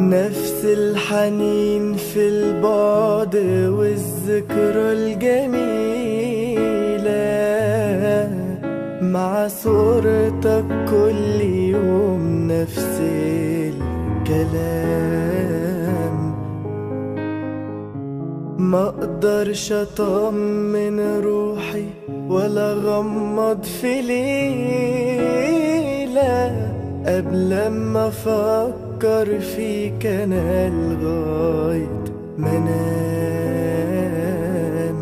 نفس الحنين في البعد والذكرى الجميلة مع صورتك كل يوم نفس الكلام ما اقدرش اطمن روحي ولا غمض في ليلة قبل ما افكر فيك انا لغاية ما انام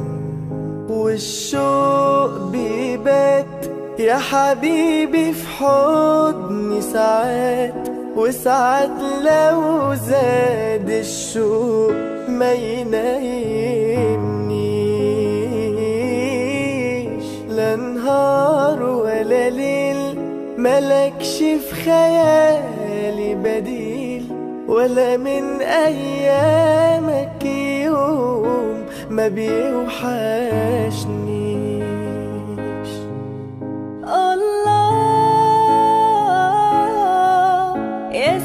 والشوق بيبات يا حبيبي في حضني ساعات وساعات لو زاد الشوق ما ينيمنيش لا نهار ولا ليل ملكش في خيالي بديل ولا من ايامك يوم ما بيوحشنيش الله يا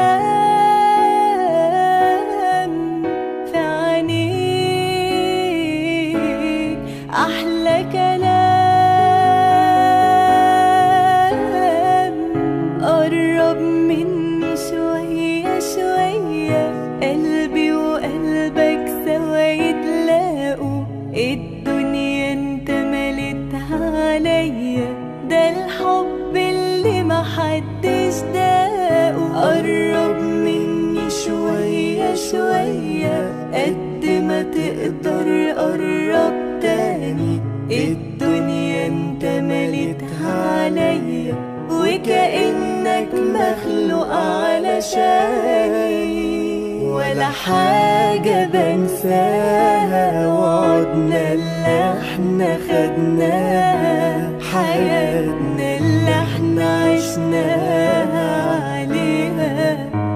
سلام في عينيك أحلى كلام قرب مني شوية شوية قلبي وقلبك سوا يتلاقوا الدنيا انت ملتها عليا ده الحب اللي محدش داقه قرب مني شوية شوية قد ما تقدر قرب تاني الدنيا انت ملتها عليا وكأنك مخلوق علشاني ولا حاجة بنساها وعدنا اللي احنا خدناها حياتنا اللي احنا عشناها عليها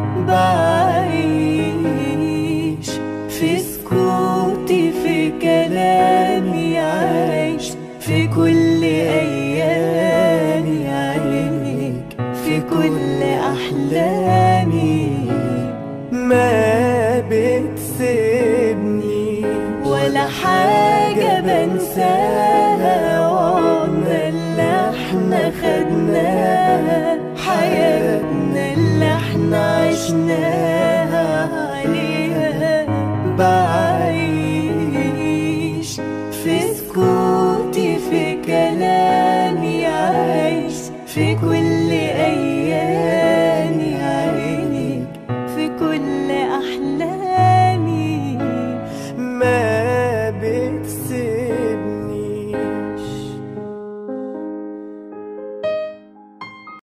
بعيش في سكوتي في كلامي عايش في كل أيامي عينيك في كل أحلامي ما بتسيبني ولا حاجة بنساها وعمرنا اللي احنا خدناها حياتنا اللي احنا عشناها عليها بعيش في سكوتي في كلامي عايش في كل أيامي عينيك في كل